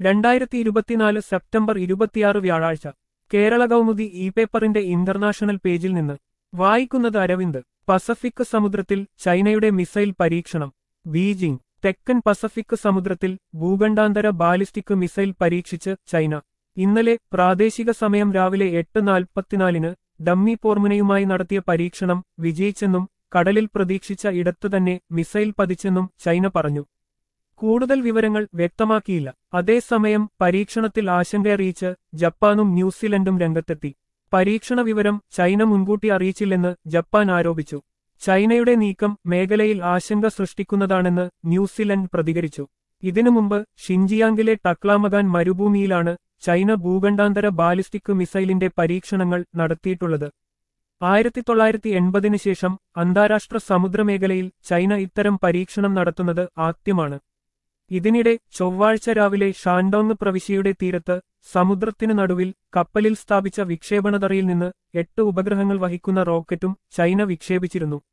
രണ്ടായിരത്തി ഇരുപത്തിനാല് സെപ്റ്റംബർ ഇരുപത്തിയാറ് വ്യാഴാഴ്ച കേരള കൗമുദി ഇ പേപ്പറിന്റെ ഇന്റർനാഷണൽ പേജിൽ നിന്ന് വായിക്കുന്നത് അരവിന്ദ് പസഫിക് സമുദ്രത്തിൽ ചൈനയുടെ മിസൈൽ പരീക്ഷണം ബീജിംഗ് തെക്കൻ പസഫിക് സമുദ്രത്തിൽ ഭൂഖണ്ഡാന്തര ബാലിസ്റ്റിക് മിസൈൽ പരീക്ഷിച്ച് ചൈന ഇന്നലെ പ്രാദേശിക സമയം രാവിലെ എട്ട് നാൽപ്പത്തിനാലിന് ഡമ്മി പോർമുനയുമായി നടത്തിയ പരീക്ഷണം വിജയിച്ചെന്നും കടലിൽ പ്രതീക്ഷിച്ച ഇടത്തുതന്നെ മിസൈൽ പതിച്ചെന്നും ചൈന പറഞ്ഞു കൂടുതൽ വിവരങ്ങൾ വ്യക്തമാക്കിയില്ല അതേസമയം പരീക്ഷണത്തിൽ ആശങ്കയറിയിച്ച് ജപ്പാനും ന്യൂസിലൻഡും രംഗത്തെത്തി പരീക്ഷണ വിവരം ചൈന മുൻകൂട്ടി അറിയിച്ചില്ലെന്ന് ജപ്പാൻ ആരോപിച്ചു ചൈനയുടെ നീക്കം മേഖലയിൽ ആശങ്ക സൃഷ്ടിക്കുന്നതാണെന്ന് ന്യൂസിലൻഡ് പ്രതികരിച്ചു ഇതിനു മുമ്പ് ഷിൻജിയാങ്കിലെ ടക്ലാമഗാൻ മരുഭൂമിയിലാണ് ചൈന ഭൂഖണ്ഡാന്തര ബാലിസ്റ്റിക് മിസൈലിന്റെ പരീക്ഷണങ്ങൾ നടത്തിയിട്ടുള്ളത് ആയിരത്തി തൊള്ളായിരത്തി എൺപതിനു ശേഷം അന്താരാഷ്ട്ര സമുദ്രമേഖലയിൽ ചൈന ഇത്തരം പരീക്ഷണം നടത്തുന്നത് ആദ്യമാണ് ഇതിനിടെ ചൊവ്വാഴ്ച രാവിലെ ഷാൻഡോങ് പ്രവിശ്യയുടെ തീരത്ത് സമുദ്രത്തിനു നടുവിൽ കപ്പലിൽ സ്ഥാപിച്ച വിക്ഷേപണതറയിൽ നിന്ന് എട്ട് ഉപഗ്രഹങ്ങൾ വഹിക്കുന്ന റോക്കറ്റും ചൈന വിക്ഷേപിച്ചിരുന്നു